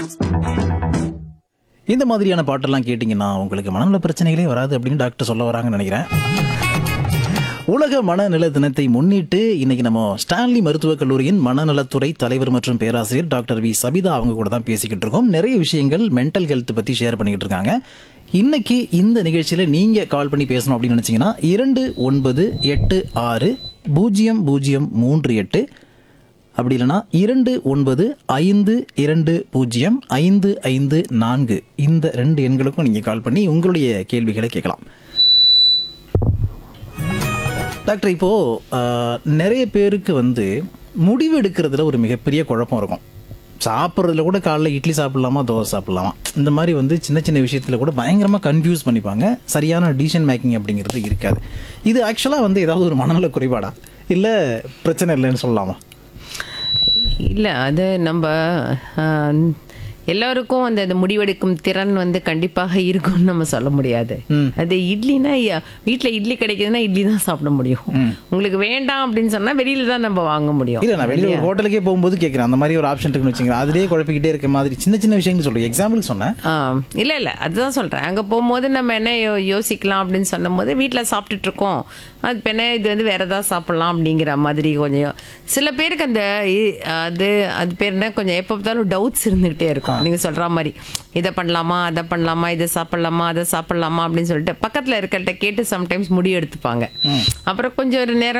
இந்த மாதிரியான பாட்டெல்லாம் கேட்டிங்கன்னா உங்களுக்கு மனநல பிரச்சனைகளே வராது அப்படின்னு டாக்டர் சொல்ல வராங்கன்னு நினைக்கிறேன் உலக மனநல தினத்தை முன்னிட்டு இன்னைக்கு நம்ம ஸ்டான்லி மருத்துவக் கல்லூரியின் மனநலத்துறை தலைவர் மற்றும் பேராசிரியர் டாக்டர் வி சபிதா அவங்க கூட தான் பேசிக்கிட்டு இருக்கோம் நிறைய விஷயங்கள் மென்டல் ஹெல்த் பத்தி ஷேர் பண்ணிக்கிட்டு இருக்காங்க இன்னைக்கு இந்த நிகழ்ச்சியில நீங்க கால் பண்ணி பேசணும் அப்படின்னு நினைச்சீங்கன்னா இரண்டு ஒன்பது எட்டு ஆறு பூஜ்ஜியம் பூஜ்ஜியம் மூன்று எட்டு அப்படி இல்லைன்னா இரண்டு ஒன்பது ஐந்து இரண்டு பூஜ்ஜியம் ஐந்து ஐந்து நான்கு இந்த ரெண்டு எண்களுக்கும் நீங்கள் கால் பண்ணி உங்களுடைய கேள்விகளை கேட்கலாம் டாக்டர் இப்போ ஆஹ், நிறைய பேருக்கு வந்து முடிவு எடுக்கிறதுல ஒரு மிகப்பெரிய குழப்பம் இருக்கும் சாப்பிட்றதுல கூட காலைல இட்லி சாப்பிடலாமா தோசை சாப்பிடலாமா இந்த மாதிரி வந்து சின்ன சின்ன விஷயத்தில் கூட பயங்கரமாக கன்ஃபியூஸ் பண்ணிப்பாங்க சரியான டிசிஷன் மேக்கிங் அப்படிங்கிறது இருக்காது இது ஆக்சுவலாக வந்து ஏதாவது ஒரு மனநல குறைபாடா இல்லை பிரச்சனை இல்லைன்னு சொல்லலாமா இல்லை அது நம்ம ஆஹ், எல்லாருக்கும் அந்த அந்த முடிவெடுக்கும் திறன் வந்து கண்டிப்பாக இருக்கும்னு நம்ம சொல்ல முடியாது அது இட்லினா ய- வீட்ல இட்லி கிடைக்குதுன்னா இட்லி தான் சாப்பிட முடியும் உங்களுக்கு வேண்டாம் அப்படின்னு சொன்னா வெளியில தான் நம்ம வாங்க முடியும் இல்ல நான் வெளியில ஒரு ஹோட்டலுக்கே போகும்போது கேட்குறேன் அந்த மாதிரி ஒரு ஆப்ஷன் இருக்குன்னு வச்சுங்க அதுலயே குழப்பிக்கிட்டே இருக்க மாதிரி சின்ன சின்ன விஷயங்கள் சொல்றேன் எக்ஸாம்பிள் சொன்னேன் ஆ, இல்ல இல்ல அதுதான் சொல்றேன் அங்க போகும்போது நம்ம என்ன யோ- யோசிக்கலாம் அப்படின்னு சொன்னும்போது வீட்ல சாப்பிட்டுட்டு இருக்கோம் அது இப்ப என்ன இது வந்து வேற ஏதாவது சாப்பிடலாம் அப்படிங்கிற மாதிரி கொஞ்சம் சில பேருக்கு அந்த இ- அது அது பேர் என்ன கொஞ்சம் எப்போ பார்த்தாலும் டவுட்ஸ் இருந்துகிட்டே இருக்கும் நீங்க சொல்ற மாதிரி இதை பண்ணலாமா அதை பண்ணலாமா இதை சாப்பிடலாமா அதை சாப்பிடலாமா அப்படின்னு சொல்லிட்டு பக்கத்துல இருக்கிறட்ட கேட்டு சம்டைம்ஸ் முடிவு எடுத்துப்பாங்க அப்புறம் கொஞ்சம் ஒரு நேரம்